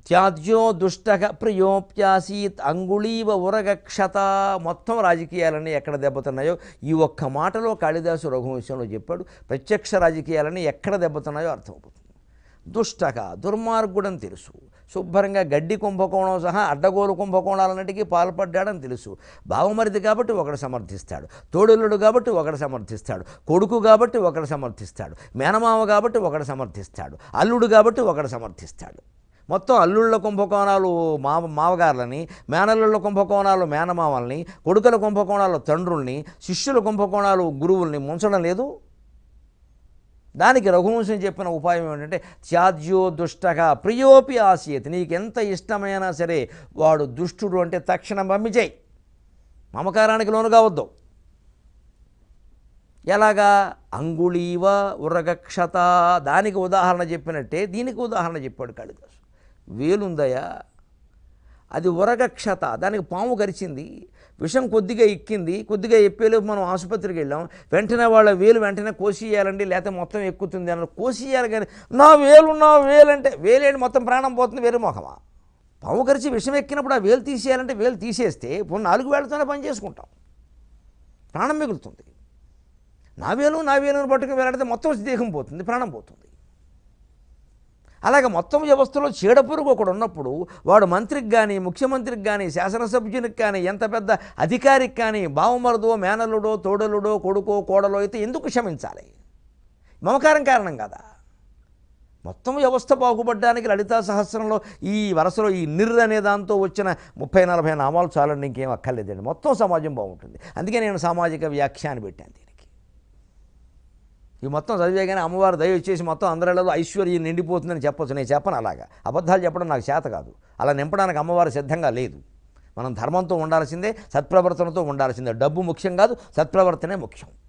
త్యాజ్యో దుష్టక ప్రియోప్యాసీత్ అంగుళీవ ఉరగక్షత మొత్తం రాజకీయాలన్నీ ఎక్కడ దెబ్బతున్నాయో ఈ ఒక్క మాటలో కాళిదాసు రఘువంశంలో చెప్పాడు ప్రత్యక్ష రాజకీయాలన్నీ ఎక్కడ దెబ్బతున్నాయో అర్థమవుతుంది దుష్టక దుర్మార్గుడని తెలుసు శుభ్రంగా గడ్డి కుంభకోణం సహా అడ్డగోలు కుంభకోణాలన్నిటికీ పాల్పడ్డాడని తెలుసు బావమరిది కాబట్టి ఒకడు సమర్థిస్తాడు తోడుల్లుడు కాబట్టి ఒకడు సమర్థిస్తాడు కొడుకు కాబట్టి ఒకడు సమర్థిస్తాడు మేనమామ కాబట్టి ఒకడు సమర్థిస్తాడు అల్లుడు కాబట్టి ఒకడు సమర్థిస్తాడు మొత్తం అల్లుళ్ళ కుంభకోణాలు మావ మావగారులని మేనల్లుళ్ళ కుంభకోణాలు మేనమామల్ని కొడుకుల కుంభకోణాలు తండ్రుల్ని శిష్యుల కుంభకోణాలు గురువుల్ని ముంచడం లేదు దానికి రఘువంశం చెప్పిన ఉపాయం ఏంటంటే త్యాజ్యో దుష్టగా ప్రియోపి ఆశయత్ నీకెంత ఇష్టమైనా సరే వాడు దుష్టుడు అంటే తక్షణం పంపించేయి మమకారానికి లోను కావద్దు ఎలాగా అంగుళీవ ఉరగక్షత దానికి ఉదాహరణ చెప్పినట్టే దీనికి ఉదాహరణ చెప్పాడు కాళిదాసు వేలుందయా అది ఉరగక్షత దానికి పాము కరిచింది విషం కొద్దిగా ఎక్కింది కొద్దిగా ఎప్పేలోపు మనం ఆసుపత్రికి వెళ్ళాం వెంటనే వాళ్ళ వేలు వెంటనే కోసియాలండి లేకపోతే మొత్తం ఎక్కుతుంది అన్న కోసియాలి కానీ నా వేలు నా వేలు అంటే వేలేంటి మొత్తం ప్రాణం పోతుంది వేరు మొహమా పాము కరిచి విషం ఎక్కినప్పుడు ఆ వేలు తీసేయాలంటే వేలు తీసేస్తే ఇప్పుడు నాలుగు వేలతోనే పని చేసుకుంటాం ప్రాణం మిగులుతుంది నా వేలు నా వేలును పట్టుకుని వేలాడితే మొత్తం దేహం పోతుంది ప్రాణం పోతుంది అలాగే మొత్తం వ్యవస్థలో చీడపురుగు ఒకడు ఉన్నప్పుడు వాడు మంత్రికి కానీ ముఖ్యమంత్రికి కానీ శాసనసభ్యునికి కానీ ఎంత పెద్ద అధికారికి కానీ బావమరుదో మేనల్లుడో తోడలుడో కొడుకో కోడలో అయితే ఎందుకు క్షమించాలి మమకారం కారణం కదా మొత్తం వ్యవస్థ బాగుపడడానికి లలితా సహస్రంలో ఈ వరుసలో ఈ నిర్ అనే దాంతో వచ్చిన ముప్పై నలభై నామాలు చాలండి ఇంకేం అక్కర్లేదండి మొత్తం సమాజం బాగుంటుంది అందుకే నేను సామాజిక వ్యాఖ్యాన్ని పెట్టాను దీనికి ఈ మొత్తం చదివేగానే అమ్మవారు దయ వచ్చేసి మొత్తం అందరిలో ఐశ్వర్యం నిండిపోతుందని చెప్పొచ్చు నేను చెప్పను అలాగా అబద్ధాలు చెప్పడం నాకు చేత కాదు అలా నింపడానికి అమ్మవారు సిద్ధంగా లేదు మనం ధర్మంతో ఉండాల్సిందే సత్ప్రవర్తనతో ఉండాల్సిందే డబ్బు ముఖ్యం కాదు సత్ప్రవర్తనే ముఖ్యం